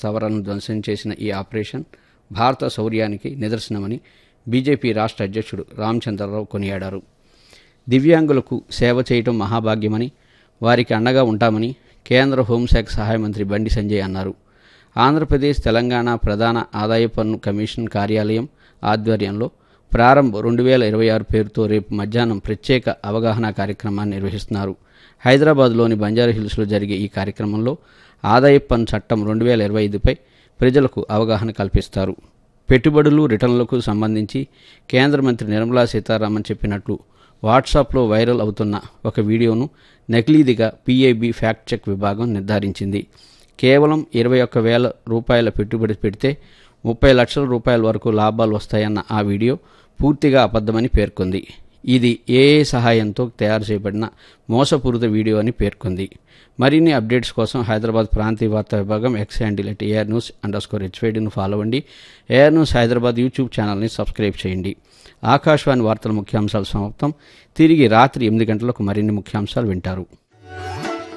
స్థావరాలను ధ్వంసం చేసిన ఈ ఆపరేషన్ భారత శౌర్యానికి నిదర్శనమని బీజేపీ రాష్ట్ర అధ్యక్షుడు రామచంద్రరావు కొనియాడారు దివ్యాంగులకు సేవ చేయటం మహాభాగ్యమని వారికి అండగా ఉంటామని కేంద్ర హోంశాఖ సహాయ మంత్రి బండి సంజయ్ అన్నారు ఆంధ్రప్రదేశ్ తెలంగాణ ప్రధాన ఆదాయ పన్ను కమిషన్ కార్యాలయం ఆధ్వర్యంలో ప్రారంభ రెండు వేల ఇరవై ఆరు పేరుతో రేపు మధ్యాహ్నం ప్రత్యేక అవగాహన కార్యక్రమాన్ని నిర్వహిస్తున్నారు హైదరాబాద్లోని బంజారాహిల్స్లో జరిగే ఈ కార్యక్రమంలో ఆదాయ పన్ను చట్టం రెండు వేల ఇరవై ఐదుపై ప్రజలకు అవగాహన కల్పిస్తారు పెట్టుబడులు రిటర్నులకు సంబంధించి కేంద్ర మంత్రి నిర్మలా సీతారామన్ చెప్పినట్లు వాట్సాప్లో వైరల్ అవుతున్న ఒక వీడియోను నకిలీదిగా పీఐబీ ఫ్యాక్ట్ చెక్ విభాగం నిర్ధారించింది కేవలం ఇరవై ఒక్క వేల రూపాయల పెట్టుబడి పెడితే ముప్పై లక్షల రూపాయల వరకు లాభాలు వస్తాయన్న ఆ వీడియో పూర్తిగా అబద్ధమని పేర్కొంది ఇది ఏఏ సహాయంతో తయారు చేయబడిన మోసపూరిత వీడియో అని పేర్కొంది మరిన్ని అప్డేట్స్ కోసం హైదరాబాద్ ప్రాంతీయ వార్తా విభాగం X handle at AR news under score హెచ్వైడీను ఫాలో అవ్వండి ఏఆర్ న్యూస్ హైదరాబాద్ యూట్యూబ్ ఛానల్ని సబ్స్క్రైబ్ చేయండి ఆకాశవాణి వార్తల ముఖ్యాంశాలు సమాప్తం తిరిగి రాత్రి ఎనిమిది గంటలకు మరిన్ని ముఖ్యాంశాలు వింటారు